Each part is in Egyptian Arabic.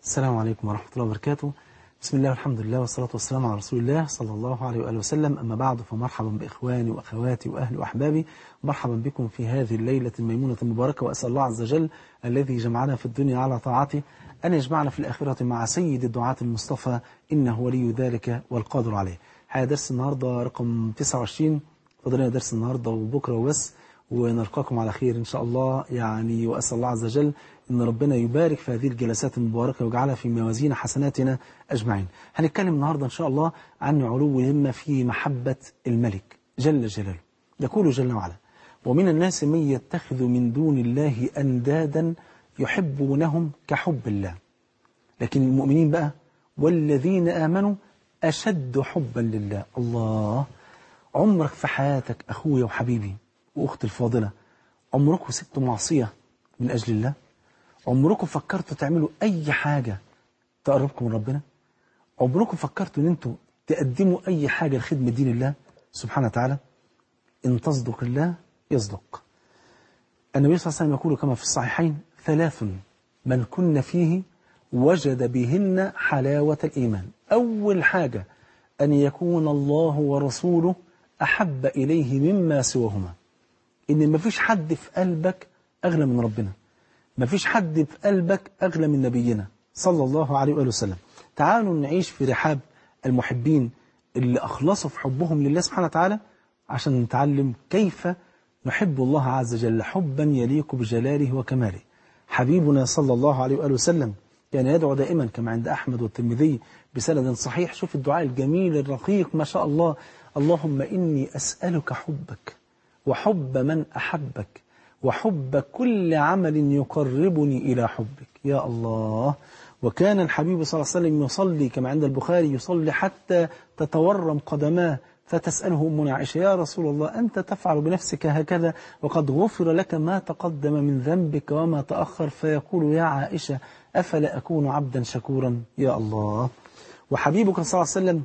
السلام عليكم ورحمة الله وبركاته بسم الله والحمد لله والصلاة والسلام على رسول الله صلى الله عليه وآله وسلم أما بعد فمرحبا بإخواني وأخواتي وأهلي وأحبابي مرحبا بكم في هذه الليلة الميمونة المباركة وأسأل الله عز وجل الذي جمعنا في الدنيا على طاعته أن يجمعنا في الآخرة مع سيد الدعاة المصطفى إنه ولي ذلك والقادر عليه حيا درس النهاردة رقم 29 فضلنا درس النهاردة وبكرة وبس ونلقاكم على خير إن شاء الله يعني وأسأل الله عز وجل إن ربنا يبارك في هذه الجلسات المباركة ويجعلها في موازين حسناتنا أجمعين هنتكلم النهاردة إن شاء الله عن علو الهمة في محبة الملك جل جلاله يقول جل وعلا ومن الناس من يتخذ من دون الله أندادا يحبونهم كحب الله لكن المؤمنين بقى والذين آمنوا أشد حبا لله الله عمرك في حياتك أخويا وحبيبي وأختي الفاضلة عمركم سبتوا معصية من أجل الله عمركم فكرتوا تعملوا أي حاجة تقربكم من ربنا عمركم فكرتوا أن أنتوا تقدموا أي حاجة لخدمة دين الله سبحانه وتعالى إن تصدق الله يصدق النبي صلى الله عليه وسلم يقول كما في الصحيحين ثلاث من كن فيه وجد بهن حلاوة الإيمان أول حاجة أن يكون الله ورسوله أحب إليه مما سواهما إن ما فيش حد في قلبك أغلى من ربنا ما فيش حد في قلبك أغلى من نبينا صلى الله عليه وآله وسلم تعالوا نعيش في رحاب المحبين اللي أخلصوا في حبهم لله سبحانه وتعالى عشان نتعلم كيف نحب الله عز وجل حبا يليق بجلاله وكماله حبيبنا صلى الله عليه وآله وسلم كان يدعو دائما كما عند أحمد والترمذي بسند صحيح شوف الدعاء الجميل الرقيق ما شاء الله اللهم إني أسألك حبك وحب من أحبك وحب كل عمل يقربني إلى حبك يا الله وكان الحبيب صلى الله عليه وسلم يصلي كما عند البخاري يصلي حتى تتورم قدماه فتسأله أمنا عائشة يا رسول الله أنت تفعل بنفسك هكذا وقد غفر لك ما تقدم من ذنبك وما تأخر فيقول يا عائشة أفلا أكون عبدا شكورا يا الله وحبيبك صلى الله عليه وسلم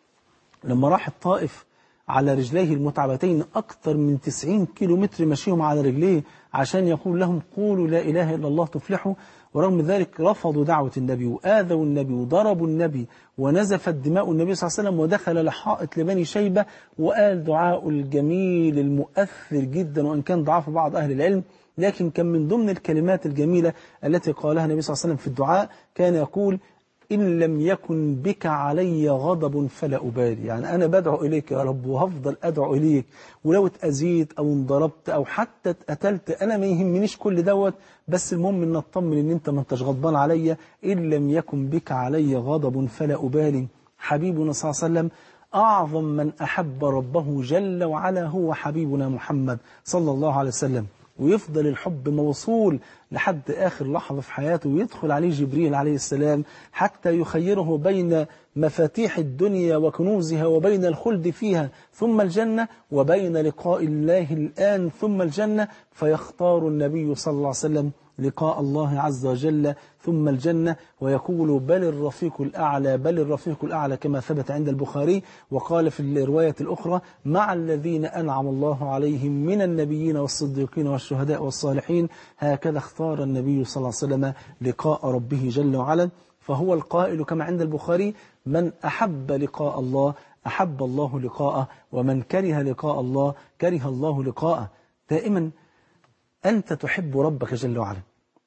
لما راح الطائف على رجليه المتعبتين أكثر من 90 كيلو متر مشيهم على رجليه عشان يقول لهم قولوا لا إله إلا الله تفلحوا ورغم ذلك رفضوا دعوة النبي وآذوا النبي وضربوا النبي ونزفت دماء النبي صلى الله عليه وسلم ودخل لحائط لبني شيبة وقال دعاء الجميل المؤثر جدا وأن كان ضعف بعض أهل العلم لكن كان من ضمن الكلمات الجميلة التي قالها النبي صلى الله عليه وسلم في الدعاء كان يقول إن لم يكن بك علي غضب فلا أبالي يعني أنا بدعو إليك يا رب وهفضل أدعو إليك ولو اتأذيت أو انضربت أو حتى اتقتلت أنا ما يهمنيش كل دوت بس المهم إن أطمن إن أنت ما انتش غضبان عليا إن لم يكن بك علي غضب فلا أبالي حبيبنا صلى الله عليه وسلم أعظم من أحب ربه جل وعلا هو حبيبنا محمد صلى الله عليه وسلم ويفضل الحب موصول لحد آخر لحظة في حياته ويدخل عليه جبريل عليه السلام حتى يخيره بين مفاتيح الدنيا وكنوزها وبين الخلد فيها ثم الجنة وبين لقاء الله الآن ثم الجنة فيختار النبي صلى الله عليه وسلم لقاء الله عز وجل ثم الجنة ويقول بل الرفيق الأعلى بل الرفيق الأعلى كما ثبت عند البخاري وقال في الرواية الأخرى مع الذين أنعم الله عليهم من النبيين والصديقين والشهداء والصالحين هكذا اختار النبي صلى الله عليه وسلم لقاء ربه جل وعلا فهو القائل كما عند البخاري من أحب لقاء الله أحب الله لقاءه ومن كره لقاء الله كره الله لقاءه دائما أنت تحب ربك جل وعلا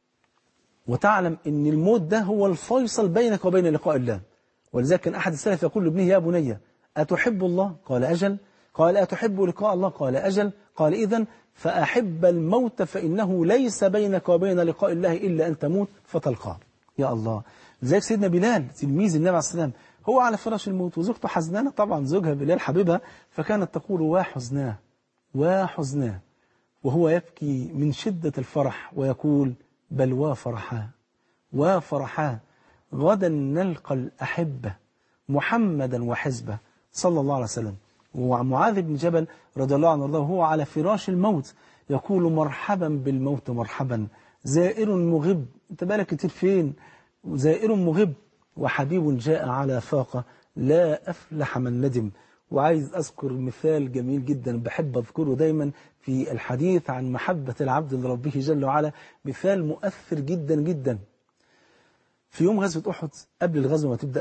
وتعلم أن الموت ده هو الفيصل بينك وبين لقاء الله ولذلك كان أحد السلف يقول لابنه يا بني أتحب الله قال أجل قال أتحب لقاء الله قال أجل قال إذا فأحب الموت فإنه ليس بينك وبين لقاء الله إلا أن تموت فتلقاه يا الله زي سيدنا بلال تلميذ النبي عليه السلام هو على فراش الموت وزوجته حزنانة طبعا زوجها بلال حبيبها فكانت تقول وحزناه وحزناه وهو يبكي من شدة الفرح ويقول بل وافرحا وافرحا غدا نلقى الأحبة محمدا وحزبه صلى الله عليه وسلم ومعاذ بن جبل رضي الله عنه وارضاه وهو على فراش الموت يقول مرحبا بالموت مرحبا زائر مغب انت بالك كتير فين زائر مغب وحبيب جاء على فاقة لا أفلح من ندم وعايز أذكر مثال جميل جدا بحب أذكره دايما في الحديث عن محبة العبد لربه جل وعلا مثال مؤثر جدا جدا في يوم غزوة أحد قبل الغزوة ما تبدأ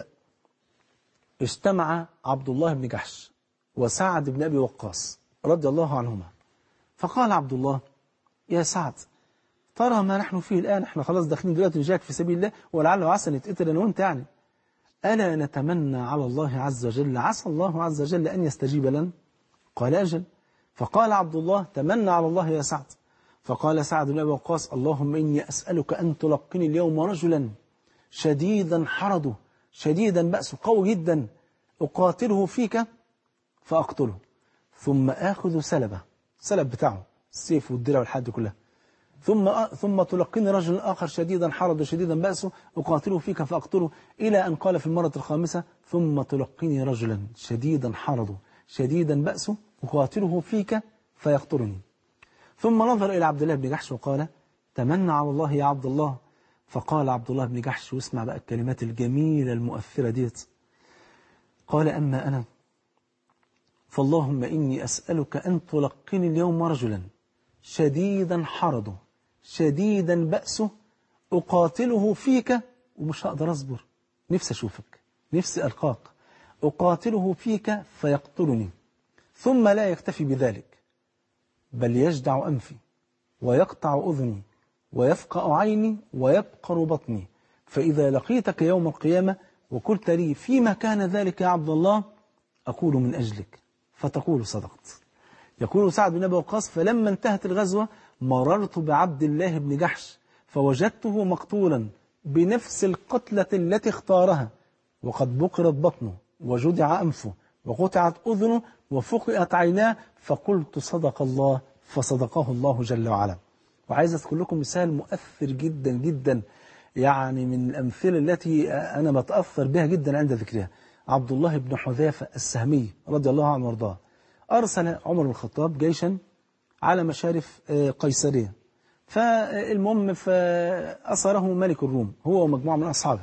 اجتمع عبد الله بن جحش وسعد بن أبي وقاص رضي الله عنهما فقال عبد الله يا سعد ترى ما نحن فيه الآن احنا خلاص داخلين دلوقتي نجاك في سبيل الله ولعل وعسى نتقتل أنا وأنت يعني ألا نتمنى على الله عز وجل عسى الله عز وجل أن يستجيب لنا قال أجل فقال عبد الله تمنى على الله يا سعد فقال سعد بن أبي وقاص اللهم إني أسألك أن تلقني اليوم رجلا شديدا حرده شديدا بأسه قوي جدا أقاتله فيك فأقتله ثم آخذ سلبه سلب بتاعه السيف والدرع والحد كلها ثم ثم تلقيني رجل آخر شديدا حرده شديدا بأسه أقاتله فيك فأقتله إلى أن قال في المرة الخامسة ثم تلقيني رجلا شديدا حرده شديدا بأسه أقاتله فيك فيقتلني ثم نظر إلى عبد الله بن جحش وقال تمنى على الله يا عبد الله فقال عبد الله بن جحش واسمع بقى الكلمات الجميلة المؤثرة ديت قال أما أنا فاللهم إني أسألك أن تلقني اليوم رجلا شديدا حرده شديدا بأسه أقاتله فيك ومش هقدر أصبر نفسي أشوفك نفسي ألقاك أقاتله فيك فيقتلني ثم لا يكتفي بذلك بل يجدع أنفي ويقطع أذني ويفقأ عيني ويبقر بطني فإذا لقيتك يوم القيامة وقلت لي فيما كان ذلك يا عبد الله أقول من أجلك فتقول صدقت يقول سعد بن أبي وقاص فلما انتهت الغزوة مررت بعبد الله بن جحش فوجدته مقتولا بنفس القتلة التي اختارها وقد بقرت بطنه وجدع أنفه وقطعت أذنه وفقئت عيناه فقلت صدق الله فصدقه الله جل وعلا وعايز أذكر لكم مثال مؤثر جدا جدا يعني من الأمثلة التي أنا بتأثر بها جدا عند ذكرها عبد الله بن حذافة السهمي رضي الله عنه وارضاه أرسل عمر بن الخطاب جيشا على مشارف قيصرية فالمهم فأسره ملك الروم هو ومجموعة من أصحابه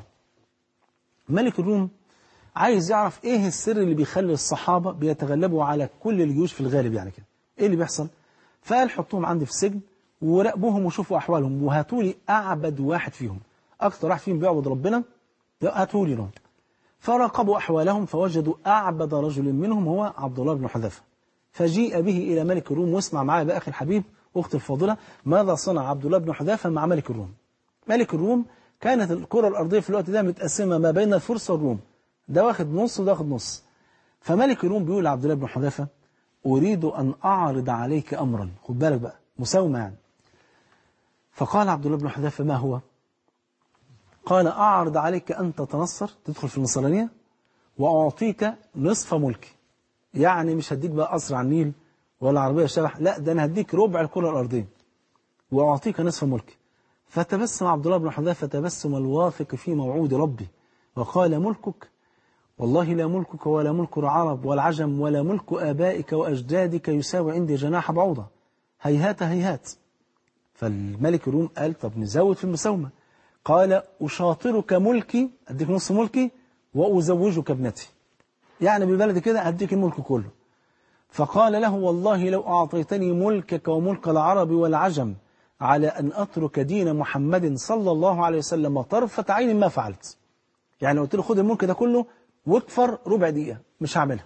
ملك الروم عايز يعرف ايه السر اللي بيخلي الصحابة بيتغلبوا على كل الجيوش في الغالب يعني كده ايه اللي بيحصل فقال حطوهم عندي في السجن وراقبوهم وشوفوا احوالهم وهاتوا لي اعبد واحد فيهم اكتر واحد فيهم بيعبد ربنا هاتوا لي لهم فراقبوا احوالهم فوجدوا اعبد رجل منهم هو عبد الله بن حذافه فجيء به الى ملك الروم واسمع معايا بقى اخي الحبيب اختي الفاضله ماذا صنع عبد الله بن حذافه مع ملك الروم ملك الروم كانت الكره الارضيه في الوقت ده متقسمه ما بين الفرس والروم ده واخد نص وده واخد نص فملك الروم بيقول لعبد الله بن حذافه اريد ان اعرض عليك امرا خد بالك بقى مساومه يعني فقال عبد الله بن حذافه ما هو قال اعرض عليك ان تتنصر تدخل في النصرانيه واعطيك نصف ملكي يعني مش هديك بقى قصر على النيل ولا عربيه شبح لا ده انا هديك ربع الكره الارضيه واعطيك نصف ملكي فتبسم عبد الله بن حذافه تبسم الواثق في موعود ربي وقال ملكك والله لا ملكك ولا ملك العرب والعجم ولا ملك آبائك وأجدادك يساوي عندي جناح بعوضة هيهات هيهات فالملك الروم قال طب نزود في المساومة قال أشاطرك ملكي أديك نص ملكي وأزوجك ابنتي يعني ببلد كده أديك الملك كله فقال له والله لو أعطيتني ملكك وملك العرب والعجم على أن أترك دين محمد صلى الله عليه وسلم طرفة عين ما فعلت يعني قلت له خد الملك ده كله واكفر ربع دقيقة مش هعملها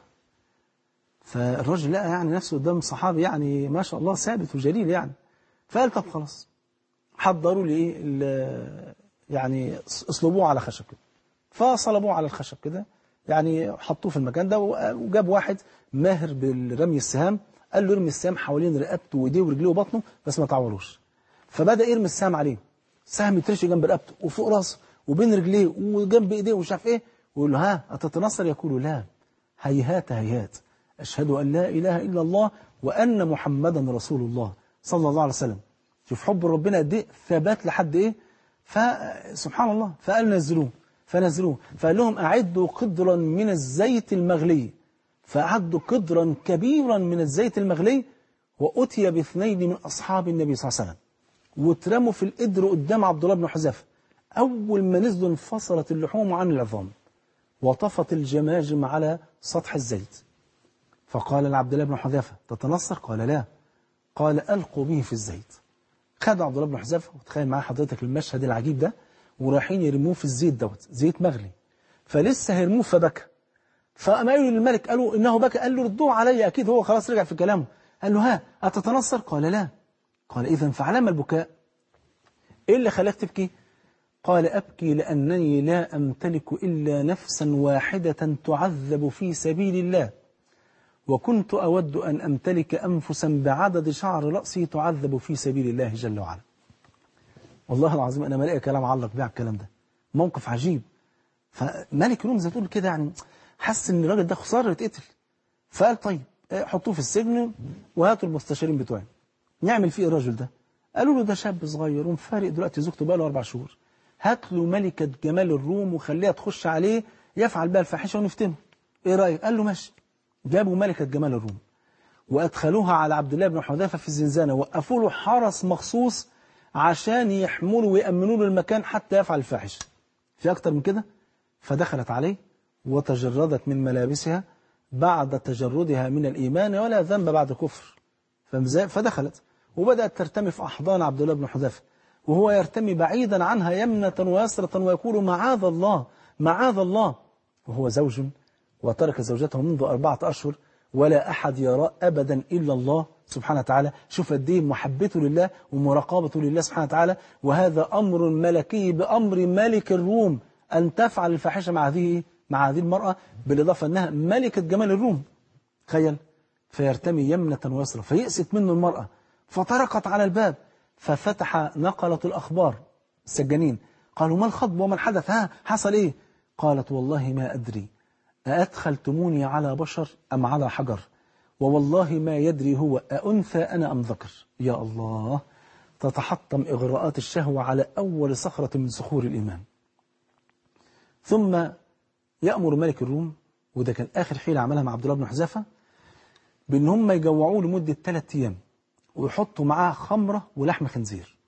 فالراجل لقى يعني نفسه قدام صحابي يعني ما شاء الله ثابت وجليل يعني فقال طب خلاص حضروا لي ايه يعني اصلبوه على خشب كده فصلبوه على الخشب كده يعني حطوه في المكان ده وجاب واحد ماهر بالرمي السهام قال له ارمي السهام حوالين رقبته وايديه ورجليه وبطنه بس ما تعوروش فبدا يرمي السهام عليه سهم يترشي جنب رقبته وفوق راسه وبين رجليه وجنب ايديه ومش عارف ايه ويقول له ها أتتنصر يقول لا هيهات هيهات أشهد أن لا إله إلا الله وأن محمدا رسول الله صلى الله عليه وسلم شوف حب ربنا قد ايه ثبات لحد إيه فسبحان الله فقال نزلوه فنزلوه فقال لهم أعدوا قدرا من الزيت المغلي فأعدوا قدرا كبيرا من الزيت المغلي وأتي باثنين من أصحاب النبي صلى الله عليه وسلم واترموا في القدر قدام عبد الله بن حذافه أول ما نزلوا انفصلت اللحوم عن العظام وطفت الجماجم على سطح الزيت فقال لعبد الله بن حذافة تتنصر قال لا قال ألقوا به في الزيت خد عبد الله بن حذافة وتخيل معاه حضرتك المشهد العجيب ده ورايحين يرموه في الزيت دوت زيت مغلي فلسه هيرموه فبكى فقام قالوا للملك قالوا إنه بكى قال له ردوه علي أكيد هو خلاص رجع في كلامه قال له ها أتتنصر قال لا قال إذا فعلام البكاء إيه اللي خلاك تبكي قال أبكي لأنني لا أمتلك إلا نفسا واحدة تعذب في سبيل الله وكنت أود أن أمتلك أنفسا بعدد شعر رأسي تعذب في سبيل الله جل وعلا والله العظيم أنا ما لاقي كلام علق بيه على الكلام ده موقف عجيب فملك روم زي تقول كده يعني حس ان الراجل ده خساره يتقتل فقال طيب حطوه في السجن وهاتوا المستشارين بتوعي نعمل فيه الراجل ده قالوا له ده شاب صغير ومفارق دلوقتي زوجته بقى له اربع شهور هات له ملكه جمال الروم وخليها تخش عليه يفعل بها الفاحشه ونفتنه ايه رايك قال له ماشي جابوا ملكه جمال الروم وادخلوها على عبد الله بن حذافه في الزنزانه وقفوا له حرس مخصوص عشان يحموا له ويامنوا له المكان حتى يفعل الفاحشه في اكتر من كده فدخلت عليه وتجردت من ملابسها بعد تجردها من الإيمان ولا ذنب بعد كفر فدخلت وبدأت ترتمي في أحضان عبد الله بن حذافة وهو يرتمي بعيدا عنها يمنة ويسرة ويقول معاذ الله معاذ الله وهو زوج وترك زوجته منذ أربعة أشهر ولا أحد يرى أبدا إلا الله سبحانه وتعالى شوف قد ايه محبته لله ومراقبته لله سبحانه وتعالى وهذا أمر ملكي بأمر ملك الروم أن تفعل الفاحشة مع هذه مع هذه المرأة بالإضافة أنها ملكة جمال الروم تخيل فيرتمي يمنة ويسرى فيأست منه المرأة فطرقت على الباب ففتح نقلة الأخبار السجانين قالوا ما الخطب وما الحدث ها حصل إيه قالت والله ما أدري أأدخلتموني على بشر أم على حجر ووالله ما يدري هو أأنثى أنا أم ذكر يا الله تتحطم إغراءات الشهوة على أول صخرة من صخور الإيمان ثم يأمر ملك الروم وده كان آخر حيلة عملها مع عبد الله بن حذافة بأن هم يجوعوه لمدة ثلاثة أيام ويحطوا معاه خمرة ولحم خنزير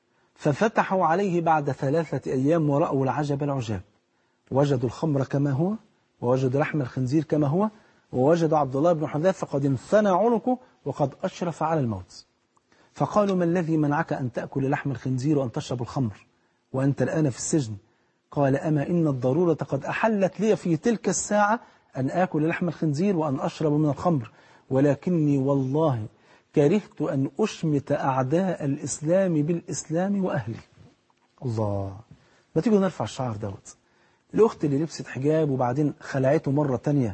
ففتحوا عليه بعد ثلاثة أيام ورأوا العجب العجاب وجدوا الخمر كما هو ووجدوا لحم الخنزير كما هو ووجدوا عبد الله بن حذافة قد انثنى عنقه وقد أشرف على الموت فقالوا ما الذي منعك أن تأكل لحم الخنزير وأن تشرب الخمر وأنت الآن في السجن قال أما إن الضرورة قد أحلت لي في تلك الساعة أن آكل لحم الخنزير وأن أشرب من الخمر ولكني والله كرهت أن أشمت أعداء الإسلام بالإسلام وأهلي الله ما تيجوا نرفع الشعر دوت الأخت اللي لبست حجاب وبعدين خلعته مرة تانية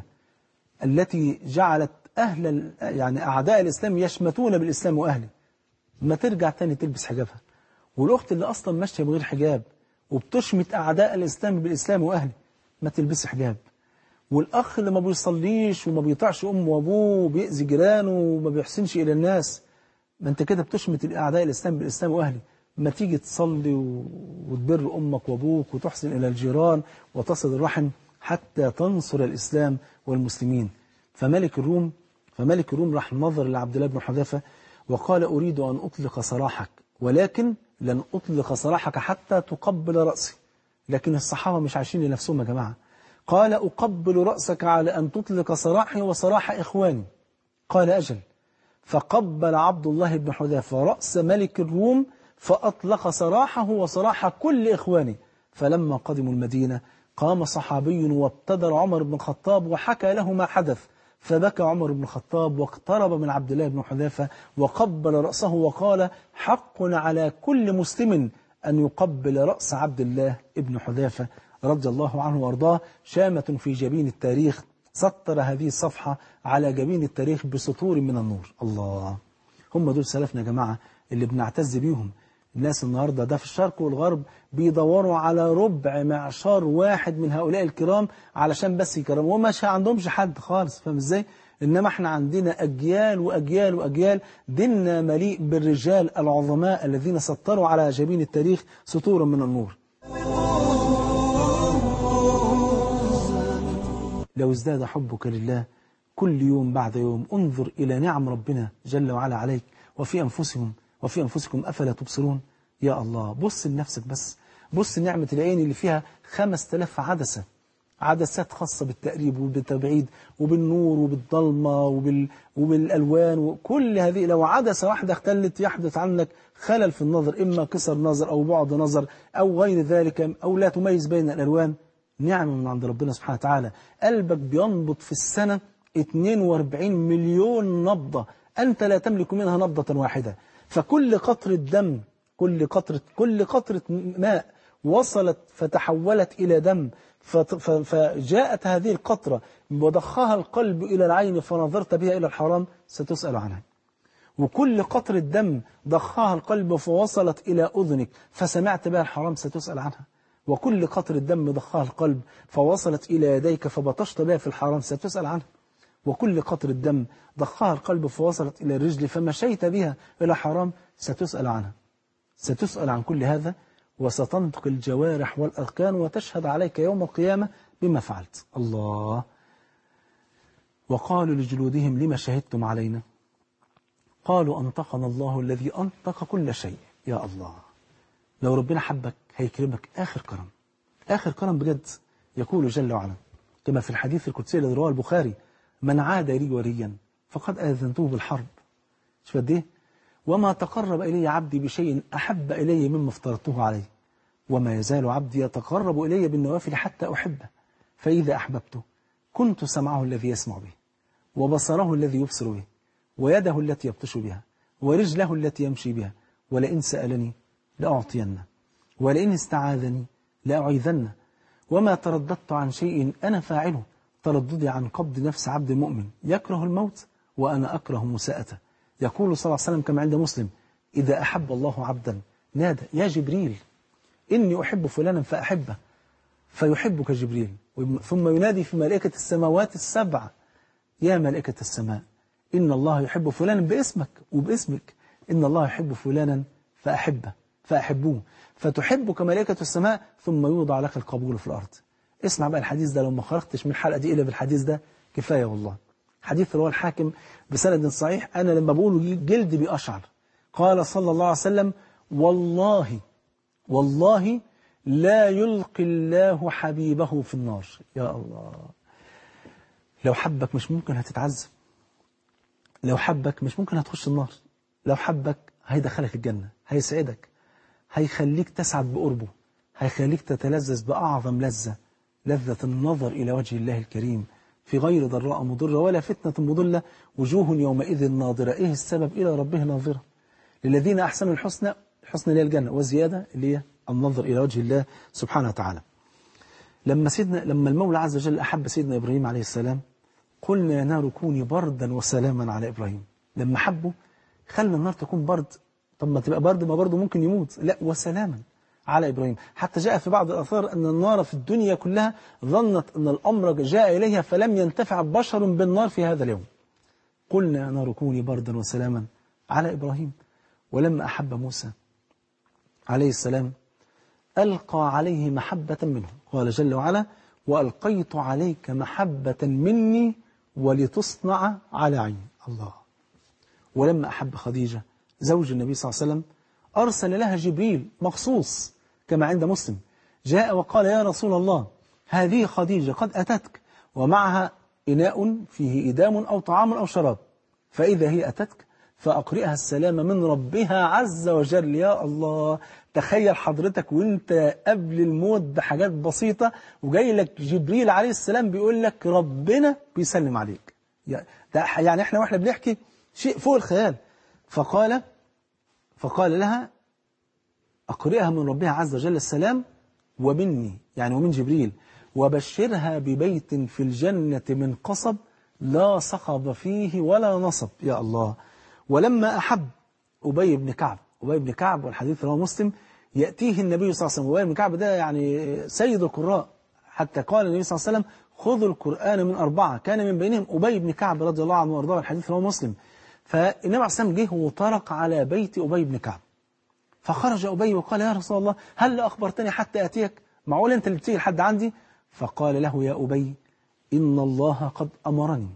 التي جعلت أهل يعني أعداء الإسلام يشمتون بالإسلام وأهله ما ترجع تاني تلبس حجابها والأخت اللي أصلا ماشية بغير حجاب وبتشمت أعداء الإسلام بالإسلام وأهله ما تلبس حجاب والأخ اللي ما بيصليش وما بيطيعش أمه وأبوه وبيأذي جيرانه وما بيحسنش إلى الناس ما أنت كده بتشمت أعداء الإسلام بالإسلام وأهله ما تيجي تصلي وتبر أمك وأبوك وتحسن إلى الجيران وتصل الرحم حتى تنصر الإسلام والمسلمين فملك الروم فملك الروم راح نظر لعبد الله بن حذافة وقال أريد أن أطلق سراحك ولكن لن أطلق سراحك حتى تقبل رأسي لكن الصحابة مش عايشين لنفسهم يا جماعة قال أقبل رأسك على أن تطلق سراحي وسراح إخواني قال أجل فقبل عبد الله بن حذافة رأس ملك الروم فأطلق سراحه وسراح كل إخوانه فلما قدموا المدينة قام صحابي وابتدر عمر بن الخطاب وحكى له ما حدث فبكى عمر بن الخطاب واقترب من عبد الله بن حذافة وقبل رأسه وقال حق على كل مسلم أن يقبل رأس عبد الله بن حذافة رضي الله عنه وارضاه شامة في جبين التاريخ سطر هذه الصفحة على جبين التاريخ بسطور من النور الله هم دول سلفنا يا جماعة اللي بنعتز بيهم الناس النهاردة ده في الشرق والغرب بيدوروا على ربع معشار واحد من هؤلاء الكرام علشان بس يكرموا وما عندهمش حد خالص فاهم ازاي إنما احنا عندنا أجيال وأجيال وأجيال ديننا مليء بالرجال العظماء الذين سطروا على جبين التاريخ سطورا من النور لو ازداد حبك لله كل يوم بعد يوم انظر إلى نعم ربنا جل وعلا عليك وفي أنفسهم وفي أنفسكم أفلا تبصرون يا الله بص لنفسك بس بص نعمة العين اللي فيها خمس تلاف عدسة عدسات خاصة بالتقريب وبالتبعيد وبالنور وبالضلمة وبال... وبالألوان وكل هذه لو عدسة واحدة اختلت يحدث عنك خلل في النظر إما كسر نظر أو بعد نظر أو غير ذلك أو لا تميز بين الألوان نعمة من عند ربنا سبحانه وتعالى قلبك بينبض في السنة 42 مليون نبضة أنت لا تملك منها نبضة واحدة فكل قطرة دم كل قطرة كل قطرة ماء وصلت فتحولت إلى دم فجاءت هذه القطرة وضخها القلب إلى العين فنظرت بها إلى الحرام ستسأل عنها وكل قطرة دم ضخها القلب فوصلت إلى أذنك فسمعت بها الحرام ستسأل عنها وكل قطرة دم ضخها القلب فوصلت إلى يديك فبطشت بها في الحرام ستسأل عنها وكل قطرة دم ضخها القلب فوصلت إلى الرجل فمشيت بها إلى حرام ستسأل عنها ستسأل عن كل هذا وستنطق الجوارح والأركان وتشهد عليك يوم القيامة بما فعلت الله وقالوا لجلودهم لما شهدتم علينا قالوا أنطقنا الله الذي أنطق كل شيء يا الله لو ربنا حبك هيكرمك آخر كرم آخر كرم بجد يقول جل وعلا كما في الحديث القدسي الذي رواه البخاري من عاد لي وليا فقد آذنته بالحرب شوف قد ايه وما تقرب إلي عبدي بشيء أحب إلي مما افترضته عليه وما يزال عبدي يتقرب إلي بالنوافل حتى أحبه فإذا أحببته كنت سمعه الذي يسمع به وبصره الذي يبصر به ويده التي يبطش بها ورجله التي يمشي بها ولئن سألني لأعطينه ولئن استعاذني لأعيذنه وما ترددت عن شيء أنا فاعله ترددي عن قبض نفس عبد مؤمن يكره الموت وأنا أكره مساءته يقول صلى الله عليه وسلم كما عند مسلم إذا أحب الله عبدا نادى يا جبريل إني أحب فلانا فأحبه فيحبك جبريل ثم ينادي في ملائكة السماوات السبع يا ملائكة السماء إن الله يحب فلانا باسمك وباسمك إن الله يحب فلانا فأحبه فأحبوه فتحبك ملائكة السماء ثم يوضع لك القبول في الأرض اسمع بقى الحديث ده لو ما خرجتش من الحلقة دي إلا بالحديث ده كفاية والله حديث رواه الحاكم بسند صحيح أنا لما بقوله جلدي بأشعر قال صلى الله عليه وسلم والله والله لا يلقي الله حبيبه في النار يا الله لو حبك مش ممكن هتتعذب لو حبك مش ممكن هتخش النار لو حبك هيدخلك الجنة هيسعدك هيخليك تسعد بقربه هيخليك تتلذذ بأعظم لذة لذة النظر إلى وجه الله الكريم في غير ضراء مضرة ولا فتنة مضلة وجوه يومئذ ناظرة إيه السبب إلى ربه ناظرة للذين أحسنوا الحسنى الحسنى اللي هي الجنة وزيادة اللي هي النظر إلى وجه الله سبحانه وتعالى لما سيدنا لما المولى عز وجل أحب سيدنا إبراهيم عليه السلام قلنا يا نار كوني بردا وسلاما على إبراهيم لما حبه خلى النار تكون برد طب ما تبقى برد ما برضه ممكن يموت لا وسلاما على إبراهيم حتى جاء في بعض الأثار أن النار في الدنيا كلها ظنت أن الأمر جاء إليها فلم ينتفع بشر بالنار في هذا اليوم قلنا يا نار كوني بردا وسلاما على إبراهيم ولما أحب موسى عليه السلام ألقى عليه محبة منه قال جل وعلا وألقيت عليك محبة مني ولتصنع على عيني الله ولما أحب خديجة زوج النبي صلى الله عليه وسلم أرسل لها جبريل مخصوص كما عند مسلم جاء وقال يا رسول الله هذه خديجة قد أتتك ومعها إناء فيه إدام أو طعام أو شراب فإذا هي أتتك فأقرئها السلام من ربها عز وجل يا الله تخيل حضرتك وانت قبل الموت بحاجات بسيطة وجاي لك جبريل عليه السلام بيقول لك ربنا بيسلم عليك يعني احنا واحنا بنحكي شيء فوق الخيال فقال فقال لها أقرئها من ربها عز وجل السلام ومني يعني ومن جبريل وبشرها ببيت في الجنة من قصب لا صخب فيه ولا نصب يا الله ولما أحب أبي بن كعب أبي بن كعب والحديث رواه مسلم يأتيه النبي صلى الله عليه وسلم أبي بن كعب ده يعني سيد القراء حتى قال النبي صلى الله عليه وسلم خذوا القرآن من أربعة كان من بينهم أبي بن كعب رضي الله عنه وارضاه الحديث رواه مسلم فالنبي عليه الصلاة والسلام جه وطرق على بيت أبي بن كعب فخرج أبي وقال يا رسول الله هل أخبرتني حتى أتيك معقول أنت اللي بتيجي لحد عندي فقال له يا أبي إن الله قد أمرني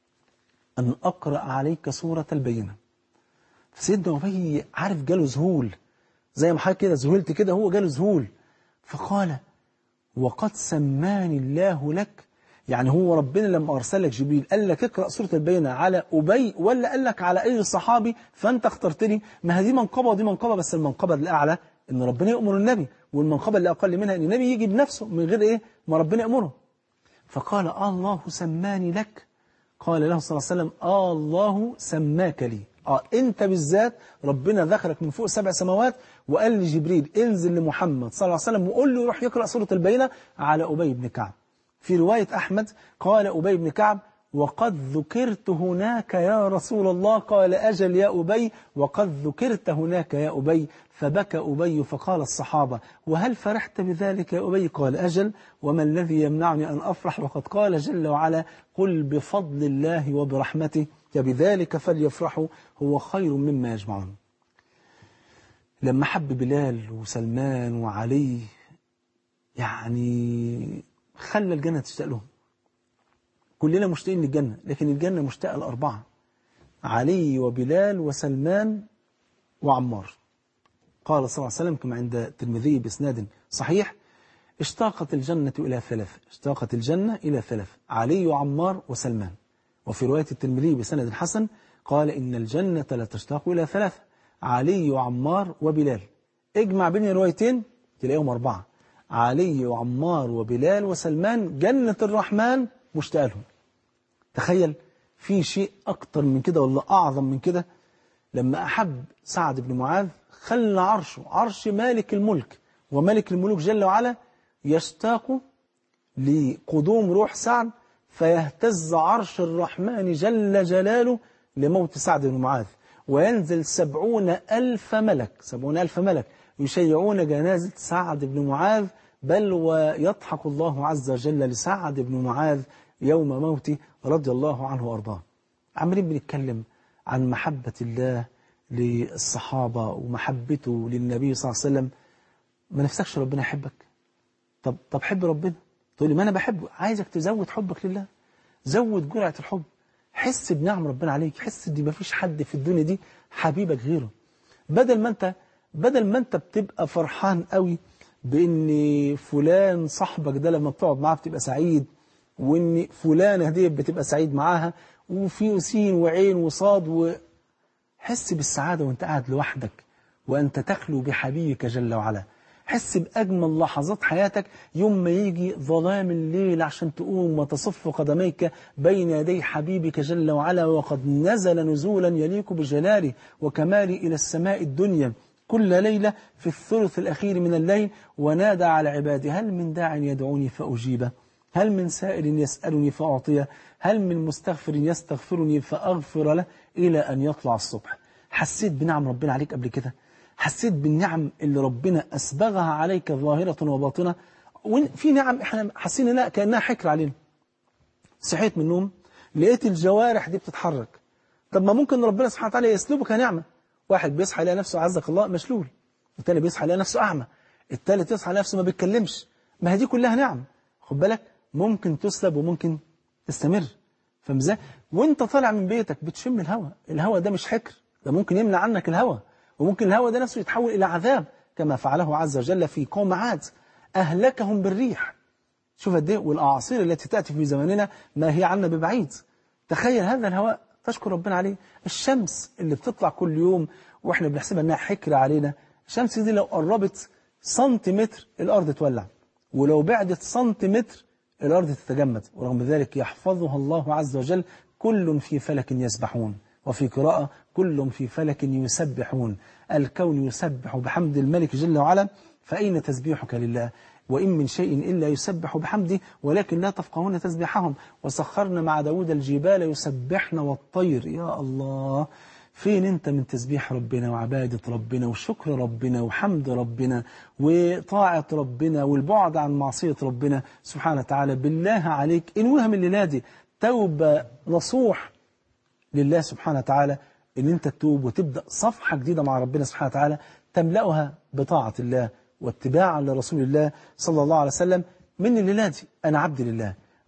أن أقرأ عليك سورة البينة فسيدنا أبي عارف جاله ذهول زي ما حضرتك كده ذهلت كده هو جاله ذهول فقال وقد سماني الله لك يعني هو ربنا لما أرسلك جبريل قال لك اقرأ سورة البينة على أبي ولا قال لك على أي صحابي فأنت اخترتني ما هذه منقبة ودي منقبة بس المنقبة الأعلى إن ربنا يأمر النبي والمنقبة اللي أقل منها إن النبي يجي بنفسه من غير إيه ما ربنا يأمره فقال آه الله سماني لك قال له صلى الله عليه وسلم آه الله سماك لي آه أنت بالذات ربنا ذكرك من فوق سبع سماوات وقال لجبريل انزل لمحمد صلى الله عليه وسلم وقول له يروح يقرأ سورة البينة على أبي بن كعب في رواية أحمد قال أبي بن كعب وقد ذكرت هناك يا رسول الله قال أجل يا أبي وقد ذكرت هناك يا أبي فبكى أبي فقال الصحابة وهل فرحت بذلك يا أبي قال أجل وما الذي يمنعني أن أفرح وقد قال جل وعلا قل بفضل الله وبرحمته فبذلك فليفرحوا هو خير مما يجمعون لما حب بلال وسلمان وعلي يعني خلى الجنة تشتاق لهم كلنا مشتاقين للجنة لكن الجنة مشتاقة لأربعة علي وبلال وسلمان وعمار قال صلى الله عليه وسلم كما عند الترمذي بإسناد صحيح اشتاقت الجنة إلى ثلاث اشتاقت الجنة إلى ثلاث علي وعمار وسلمان وفي رواية الترمذي بسند حسن قال إن الجنة لا تشتاق إلى ثلاثة علي وعمار وبلال اجمع بين الروايتين تلاقيهم أربعة علي وعمار وبلال وسلمان جنة الرحمن مشتاق لهم تخيل في شيء أكتر من كده ولا أعظم من كده لما أحب سعد بن معاذ خلى عرشه عرش مالك الملك وملك الملوك جل وعلا يشتاق لقدوم روح سعد فيهتز عرش الرحمن جل جلاله لموت سعد بن معاذ وينزل سبعون ألف ملك سبعون ألف ملك يشيعون جنازة سعد بن معاذ بل ويضحك الله عز وجل لسعد بن معاذ يوم موته رضي الله عنه وأرضاه عمالين بنتكلم عن محبة الله للصحابة ومحبته للنبي صلى الله عليه وسلم ما نفسكش ربنا يحبك طب طب حب ربنا تقول لي ما أنا بحبه عايزك تزود حبك لله زود جرعة الحب حس بنعم ربنا عليك حس ان ما فيش حد في الدنيا دي حبيبك غيره بدل ما انت بدل ما انت بتبقى فرحان قوي بان فلان صاحبك ده لما بتقعد معاه بتبقى سعيد وان فلانه دي بتبقى سعيد معاها وفي سين وعين وصاد وحس بالسعاده وانت قاعد لوحدك وانت تخلو بحبيبك جل وعلا حس بأجمل لحظات حياتك يوم ما يجي ظلام الليل عشان تقوم وتصف قدميك بين يدي حبيبك جل وعلا وقد نزل نزولا يليق بجلاله وكماله إلى السماء الدنيا كل ليلة في الثلث الأخير من الليل ونادى على عبادي هل من داع يدعوني فأجيبه هل من سائل يسألني فأعطيه هل من مستغفر يستغفرني فأغفر له إلى أن يطلع الصبح حسيت بنعم ربنا عليك قبل كده حسيت بالنعم اللي ربنا أسبغها عليك ظاهرة وباطنة في نعم احنا حاسين انها كأنها حكر علينا صحيت من النوم لقيت الجوارح دي بتتحرك طب ما ممكن ربنا سبحانه وتعالى يسلبك نعمة واحد بيصحى يلاقي نفسه عزك الله مشلول التاني بيصحى يلاقي نفسه أعمى التالت يصحى يلاقي نفسه ما بيتكلمش ما هي دي كلها نعم خد بالك ممكن تسلب وممكن تستمر فاهم ازاي وانت طالع من بيتك بتشم الهواء الهواء ده مش حكر ده ممكن يمنع عنك الهواء وممكن الهواء ده نفسه يتحول إلى عذاب كما فعله عز وجل في قوم عاد أهلكهم بالريح شوف قد ايه والأعاصير التي تأتي في زماننا ما هي عنا ببعيد تخيل هذا الهواء تشكر ربنا عليه الشمس اللي بتطلع كل يوم واحنا بنحسبها انها حكر علينا الشمس دي لو قربت سنتيمتر الأرض تولع ولو بعدت سنتيمتر الأرض تتجمد ورغم ذلك يحفظها الله عز وجل كل في فلك يسبحون وفي قراءة كل في فلك يسبحون الكون يسبح بحمد الملك جل وعلا فأين تسبيحك لله وإن من شيء إلا يسبح بحمده ولكن لا تفقهون تسبيحهم وسخرنا مع داود الجبال يسبحن والطير يا الله فين انت من تسبيح ربنا وعبادة ربنا وشكر ربنا وحمد ربنا وطاعة ربنا والبعد عن معصية ربنا سبحانه وتعالى بالله عليك انوها من الليلة دي توبة نصوح لله سبحانه وتعالى ان انت تتوب وتبدأ صفحة جديدة مع ربنا سبحانه وتعالى تملأها بطاعة الله واتباعا لرسول الله صلى الله عليه وسلم من الليلة دي أنا عبد لله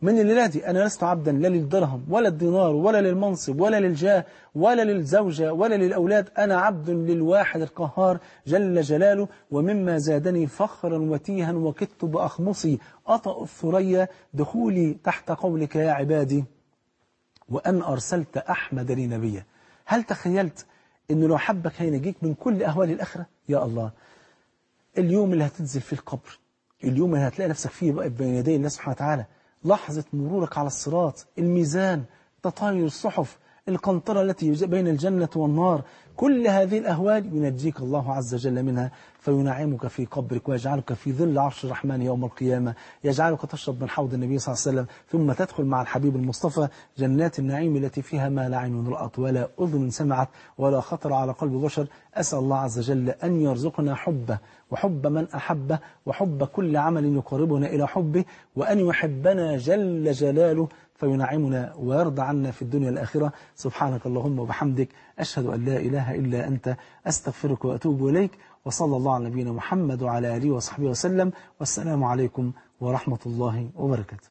من الليلة دي أنا لست عبدا لا للدرهم ولا الدينار ولا للمنصب ولا للجاه ولا للزوجة ولا للأولاد أنا عبد للواحد القهار جل جلاله ومما زادني فخرا وتيها وكدت بأخمصي أطأ الثريا دخولي تحت قولك يا عبادي وأن أرسلت أحمد لي نبيا هل تخيلت أنه لو حبك هينجيك من كل أهوال الآخرة يا الله اليوم اللي هتنزل فيه القبر اليوم اللي هتلاقي نفسك فيه بقى بين يدي الله سبحانه وتعالى لحظة مرورك على الصراط الميزان تطاير الصحف القنطرة التي بين الجنة والنار كل هذه الأهوال ينجيك الله عز وجل منها فينعمك في قبرك ويجعلك في ظل عرش الرحمن يوم القيامة يجعلك تشرب من حوض النبي صلى الله عليه وسلم ثم تدخل مع الحبيب المصطفى جنات النعيم التي فيها ما لا عين رأت ولا أذن سمعت ولا خطر على قلب بشر أسأل الله عز وجل أن يرزقنا حبه وحب من أحبه وحب كل عمل يقربنا إلى حبه وأن يحبنا جل جلاله فينعمنا ويرضى عنا في الدنيا الآخرة سبحانك اللهم وبحمدك أشهد أن لا إله إلا أنت أستغفرك وأتوب إليك وصلى الله على نبينا محمد وعلى آله وصحبه وسلم والسلام عليكم ورحمة الله وبركاته